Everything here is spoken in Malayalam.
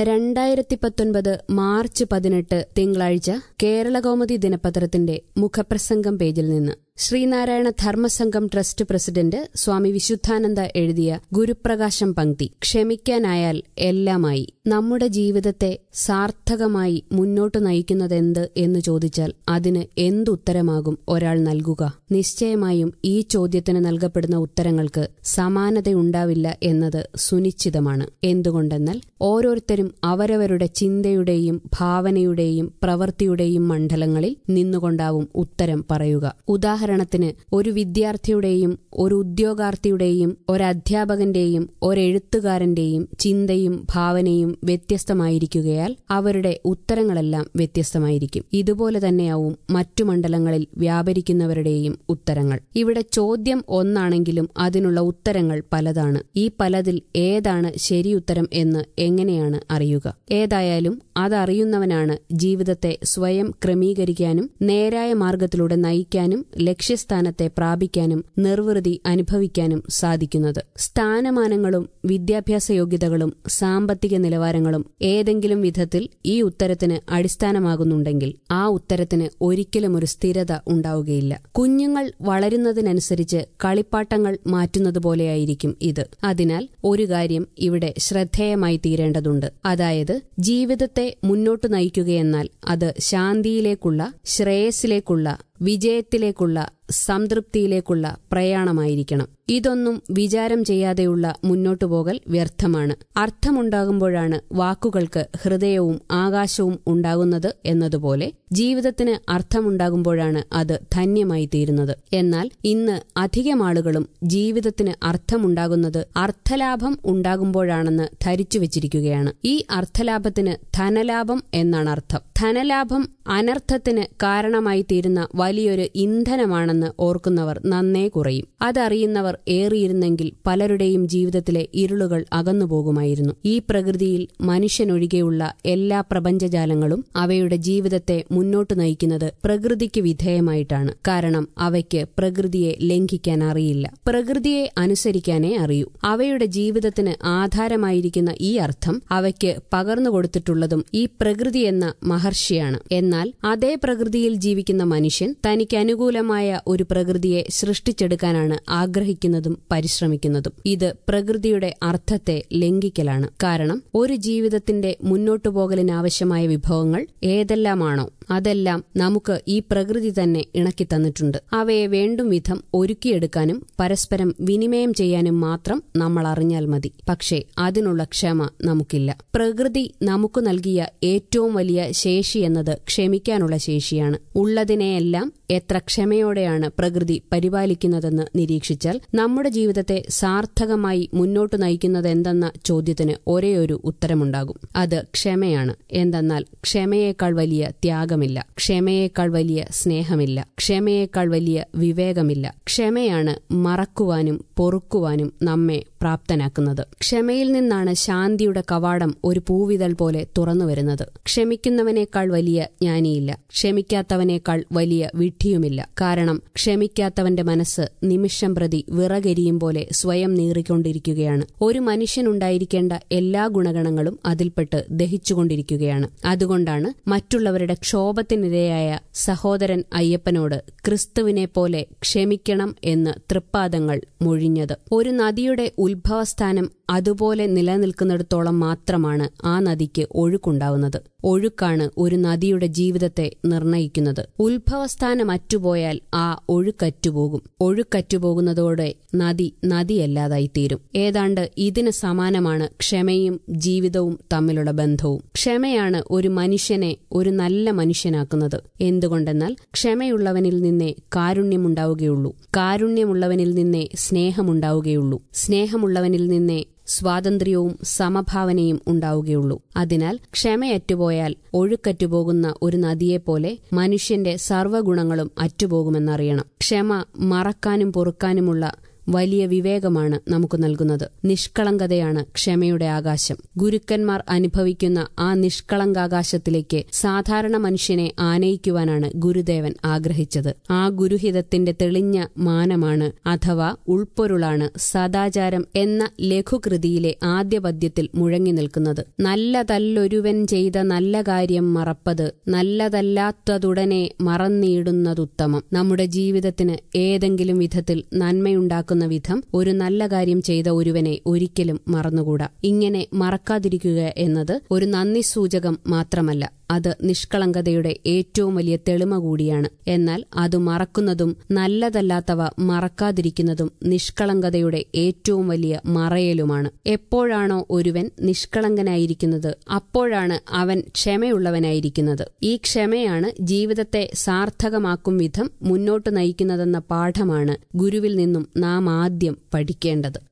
രണ്ടായിരത്തി പത്തൊൻപത് മാർച്ച് പതിനെട്ട് തിങ്കളാഴ്ച കേരളകൗമുദി ദിനപത്രത്തിന്റെ മുഖപ്രസംഗം പേജിൽ നിന്ന് ശ്രീനാരായണ ധർമ്മസംഘം ട്രസ്റ്റ് പ്രസിഡന്റ് സ്വാമി വിശുദ്ധാനന്ദ എഴുതിയ ഗുരുപ്രകാശം പങ്ക്തി ക്ഷമിക്കാനായാൽ എല്ലാമായി നമ്മുടെ ജീവിതത്തെ സാർത്ഥകമായി മുന്നോട്ടു നയിക്കുന്നതെന്ത് എന്ന് ചോദിച്ചാൽ അതിന് എന്തുത്തരമാകും ഒരാൾ നൽകുക നിശ്ചയമായും ഈ ചോദ്യത്തിന് നൽകപ്പെടുന്ന ഉത്തരങ്ങൾക്ക് സമാനതയുണ്ടാവില്ല എന്നത് സുനിശ്ചിതമാണ് എന്തുകൊണ്ടെന്നാൽ ഓരോരുത്തരും അവരവരുടെ ചിന്തയുടെയും ഭാവനയുടെയും പ്രവൃത്തിയുടെയും മണ്ഡലങ്ങളിൽ നിന്നുകൊണ്ടാവും ഉത്തരം പറയുക ഉദാഹരണത്തിന് ഒരു വിദ്യാർത്ഥിയുടെയും ഒരു ഉദ്യോഗാർത്ഥിയുടെയും ഒരധ്യാപകന്റെയും ഒരെഴുത്തുകാരന്റെയും ചിന്തയും ഭാവനയും വ്യത്യസ്തമായിരിക്കുകയാൽ അവരുടെ ഉത്തരങ്ങളെല്ലാം വ്യത്യസ്തമായിരിക്കും ഇതുപോലെ തന്നെയാവും മറ്റു മണ്ഡലങ്ങളിൽ വ്യാപരിക്കുന്നവരുടെയും ഉത്തരങ്ങൾ ഇവിടെ ചോദ്യം ഒന്നാണെങ്കിലും അതിനുള്ള ഉത്തരങ്ങൾ പലതാണ് ഈ പലതിൽ ഏതാണ് ശരിയുത്തരം എന്ന് എങ്ങനെയാണ് അറിയുക ഏതായാലും അതറിയുന്നവനാണ് ജീവിതത്തെ സ്വയം ക്രമീകരിക്കാനും നേരായ മാർഗത്തിലൂടെ നയിക്കാനും ലക്ഷ്യസ്ഥാനത്തെ പ്രാപിക്കാനും നിർവൃതി അനുഭവിക്കാനും സാധിക്കുന്നത് സ്ഥാനമാനങ്ങളും വിദ്യാഭ്യാസ യോഗ്യതകളും സാമ്പത്തിക നിലവാരങ്ങളും ഏതെങ്കിലും വിധത്തിൽ ഈ ഉത്തരത്തിന് അടിസ്ഥാനമാകുന്നുണ്ടെങ്കിൽ ആ ഉത്തരത്തിന് ഒരിക്കലും ഒരു സ്ഥിരത ഉണ്ടാവുകയില്ല കുഞ്ഞുങ്ങൾ വളരുന്നതിനനുസരിച്ച് കളിപ്പാട്ടങ്ങൾ മാറ്റുന്നതുപോലെയായിരിക്കും ഇത് അതിനാൽ ഒരു കാര്യം ഇവിടെ ശ്രദ്ധേയമായി തീരേണ്ടതുണ്ട് അതായത് ജീവിതത്തെ മുന്നോട്ടു നയിക്കുകയെന്നാൽ അത് ശാന്തിയിലേക്കുള്ള ശ്രേയസിലേക്കുള്ള വിജയത്തിലേക്കുള്ള സംതൃപ്തിയിലേക്കുള്ള പ്രയാണമായിരിക്കണം ഇതൊന്നും വിചാരം ചെയ്യാതെയുള്ള മുന്നോട്ടുപോകൽ വ്യർത്ഥമാണ് അർത്ഥമുണ്ടാകുമ്പോഴാണ് വാക്കുകൾക്ക് ഹൃദയവും ആകാശവും ഉണ്ടാകുന്നത് എന്നതുപോലെ ജീവിതത്തിന് അർത്ഥമുണ്ടാകുമ്പോഴാണ് അത് ധന്യമായി തീരുന്നത് എന്നാൽ ഇന്ന് അധികം ആളുകളും ജീവിതത്തിന് അർത്ഥമുണ്ടാകുന്നത് അർത്ഥലാഭം ഉണ്ടാകുമ്പോഴാണെന്ന് ധരിച്ചു വച്ചിരിക്കുകയാണ് ഈ അർത്ഥലാഭത്തിന് ധനലാഭം എന്നാണ് അർത്ഥം ധനലാഭം അനർത്ഥത്തിന് കാരണമായി തീരുന്ന വലിയൊരു ഇന്ധനമാണെന്ന് ഓർക്കുന്നവർ നന്നേ കുറയും അതറിയുന്നവർ ഏറിയിരുന്നെങ്കിൽ പലരുടെയും ജീവിതത്തിലെ ഇരുളുകൾ അകന്നുപോകുമായിരുന്നു ഈ പ്രകൃതിയിൽ മനുഷ്യനൊഴികെയുള്ള എല്ലാ പ്രപഞ്ചജാലങ്ങളും അവയുടെ ജീവിതത്തെ മുന്നോട്ടു നയിക്കുന്നത് പ്രകൃതിക്ക് വിധേയമായിട്ടാണ് കാരണം അവയ്ക്ക് പ്രകൃതിയെ ലംഘിക്കാൻ അറിയില്ല പ്രകൃതിയെ അനുസരിക്കാനേ അറിയൂ അവയുടെ ജീവിതത്തിന് ആധാരമായിരിക്കുന്ന ഈ അർത്ഥം അവയ്ക്ക് പകർന്നുകൊടുത്തിട്ടുള്ളതും ഈ പ്രകൃതി എന്ന മഹർഷിയാണ് എന്നാൽ അതേ പ്രകൃതിയിൽ ജീവിക്കുന്ന മനുഷ്യൻ തനിക്ക് അനുകൂലമായ ഒരു പ്രകൃതിയെ സൃഷ്ടിച്ചെടുക്കാനാണ് ആഗ്രഹിക്കുന്നതും പരിശ്രമിക്കുന്നതും ഇത് പ്രകൃതിയുടെ അർത്ഥത്തെ ലംഘിക്കലാണ് കാരണം ഒരു ജീവിതത്തിന്റെ മുന്നോട്ടുപോകലിനാവശ്യമായ വിഭവങ്ങൾ ഏതെല്ലാമാണോ അതെല്ലാം നമുക്ക് ഈ പ്രകൃതി തന്നെ ഇണക്കി തന്നിട്ടുണ്ട് അവയെ വേണ്ടും വിധം ഒരുക്കിയെടുക്കാനും പരസ്പരം വിനിമയം ചെയ്യാനും മാത്രം നമ്മൾ അറിഞ്ഞാൽ മതി പക്ഷേ അതിനുള്ള ക്ഷമ നമുക്കില്ല പ്രകൃതി നമുക്ക് നൽകിയ ഏറ്റവും വലിയ ശേഷി എന്നത് ക്ഷമിക്കാനുള്ള ശേഷിയാണ് ഉള്ളതിനെയെല്ലാം എത്ര ക്ഷമയോടെയാണ് പ്രകൃതി പരിപാലിക്കുന്നതെന്ന് നിരീക്ഷിച്ചാൽ നമ്മുടെ ജീവിതത്തെ സാർത്ഥകമായി മുന്നോട്ടു നയിക്കുന്നതെന്തെന്ന ചോദ്യത്തിന് ഒരേയൊരു ഉത്തരമുണ്ടാകും അത് ക്ഷമയാണ് എന്തെന്നാൽ ക്ഷമയേക്കാൾ വലിയ ത്യാഗമില്ല ക്ഷമയേക്കാൾ വലിയ സ്നേഹമില്ല ക്ഷമയേക്കാൾ വലിയ വിവേകമില്ല ക്ഷമയാണ് മറക്കുവാനും പൊറുക്കുവാനും നമ്മെ പ്രാപ്തനാക്കുന്നത് ക്ഷമയിൽ നിന്നാണ് ശാന്തിയുടെ കവാടം ഒരു പൂവിതൾ പോലെ തുറന്നു വരുന്നത് ക്ഷമിക്കുന്നവനേക്കാൾ വലിയ ജ്ഞാനിയില്ല ക്ഷമിക്കാത്തവനേക്കാൾ വലിയ വിഡ്ഢിയുമില്ല കാരണം ക്ഷമിക്കാത്തവന്റെ മനസ്സ് നിമിഷം പ്രതി വിറകരിയും പോലെ സ്വയം നീറിക്കൊണ്ടിരിക്കുകയാണ് ഒരു മനുഷ്യനുണ്ടായിരിക്കേണ്ട എല്ലാ ഗുണഗണങ്ങളും അതിൽപ്പെട്ട് ദഹിച്ചുകൊണ്ടിരിക്കുകയാണ് അതുകൊണ്ടാണ് മറ്റുള്ളവരുടെ ക്ഷോഭത്തിനിരയായ സഹോദരൻ അയ്യപ്പനോട് ക്രിസ്തുവിനെ പോലെ ക്ഷമിക്കണം എന്ന് തൃപ്പാദങ്ങൾ മൊഴിഞ്ഞത് ഒരു നദിയുടെ ഉത്ഭവസ്ഥാനം അതുപോലെ നിലനിൽക്കുന്നിടത്തോളം മാത്രമാണ് ആ നദിക്ക് ഒഴുക്കുണ്ടാവുന്നത് ഒഴുക്കാണ് ഒരു നദിയുടെ ജീവിതത്തെ നിർണയിക്കുന്നത് ഉത്ഭവസ്ഥാനം അറ്റുപോയാൽ ആ ഒഴുക്കറ്റുപോകും ഒഴുക്കറ്റുപോകുന്നതോടെ നദി നദിയല്ലാതായിത്തീരും ഏതാണ്ട് ഇതിന് സമാനമാണ് ക്ഷമയും ജീവിതവും തമ്മിലുള്ള ബന്ധവും ക്ഷമയാണ് ഒരു മനുഷ്യനെ ഒരു നല്ല മനുഷ്യനാക്കുന്നത് എന്തുകൊണ്ടെന്നാൽ ക്ഷമയുള്ളവനിൽ നിന്നേ കാരുണ്യമുണ്ടാവുകയുള്ളൂ കാരുണ്യമുള്ളവനിൽ നിന്നേ സ്നേഹമുണ്ടാവുകയുള്ളൂ സ്നേഹമുള്ളവനിൽ നിന്നേ സ്വാതന്ത്ര്യവും സമഭാവനയും ഉണ്ടാവുകയുള്ളൂ അതിനാൽ ക്ഷമയറ്റുപോയാൽ ഒഴുക്കറ്റുപോകുന്ന ഒരു നദിയെപ്പോലെ മനുഷ്യന്റെ സർവ്വഗുണങ്ങളും അറ്റുപോകുമെന്നറിയണം ക്ഷമ മറക്കാനും പൊറുക്കാനുമുള്ള വലിയ വിവേകമാണ് നമുക്ക് നൽകുന്നത് നിഷ്കളങ്കതയാണ് ക്ഷമയുടെ ആകാശം ഗുരുക്കന്മാർ അനുഭവിക്കുന്ന ആ നിഷ്കളങ്കാകാശത്തിലേക്ക് സാധാരണ മനുഷ്യനെ ആനയിക്കുവാനാണ് ഗുരുദേവൻ ആഗ്രഹിച്ചത് ആ ഗുരുഹിതത്തിന്റെ തെളിഞ്ഞ മാനമാണ് അഥവാ ഉൾപ്പൊരുളാണ് സദാചാരം എന്ന ലഘുകൃതിയിലെ ആദ്യ പദ്യത്തിൽ മുഴങ്ങി നിൽക്കുന്നത് നല്ലതല്ലൊരുവൻ ചെയ്ത നല്ല കാര്യം മറപ്പത് നല്ലതല്ലാത്തതുടനെ മറന്നിടുന്നതുത്തമം നമ്മുടെ ജീവിതത്തിന് ഏതെങ്കിലും വിധത്തിൽ നന്മയുണ്ടാക്കുന്ന വിധം ഒരു നല്ല കാര്യം ചെയ്ത ഒരുവനെ ഒരിക്കലും മറന്നുകൂടാ ഇങ്ങനെ മറക്കാതിരിക്കുക എന്നത് ഒരു നന്ദി സൂചകം മാത്രമല്ല അത് നിഷ്കളങ്കതയുടെ ഏറ്റവും വലിയ തെളിമ കൂടിയാണ് എന്നാൽ അത് മറക്കുന്നതും നല്ലതല്ലാത്തവ മറക്കാതിരിക്കുന്നതും നിഷ്കളങ്കതയുടെ ഏറ്റവും വലിയ മറയലുമാണ് എപ്പോഴാണോ ഒരുവൻ നിഷ്കളങ്കനായിരിക്കുന്നത് അപ്പോഴാണ് അവൻ ക്ഷമയുള്ളവനായിരിക്കുന്നത് ഈ ക്ഷമയാണ് ജീവിതത്തെ സാർത്ഥകമാക്കും വിധം മുന്നോട്ട് നയിക്കുന്നതെന്ന പാഠമാണ് ഗുരുവിൽ നിന്നും നാം ആദ്യം പഠിക്കേണ്ടത്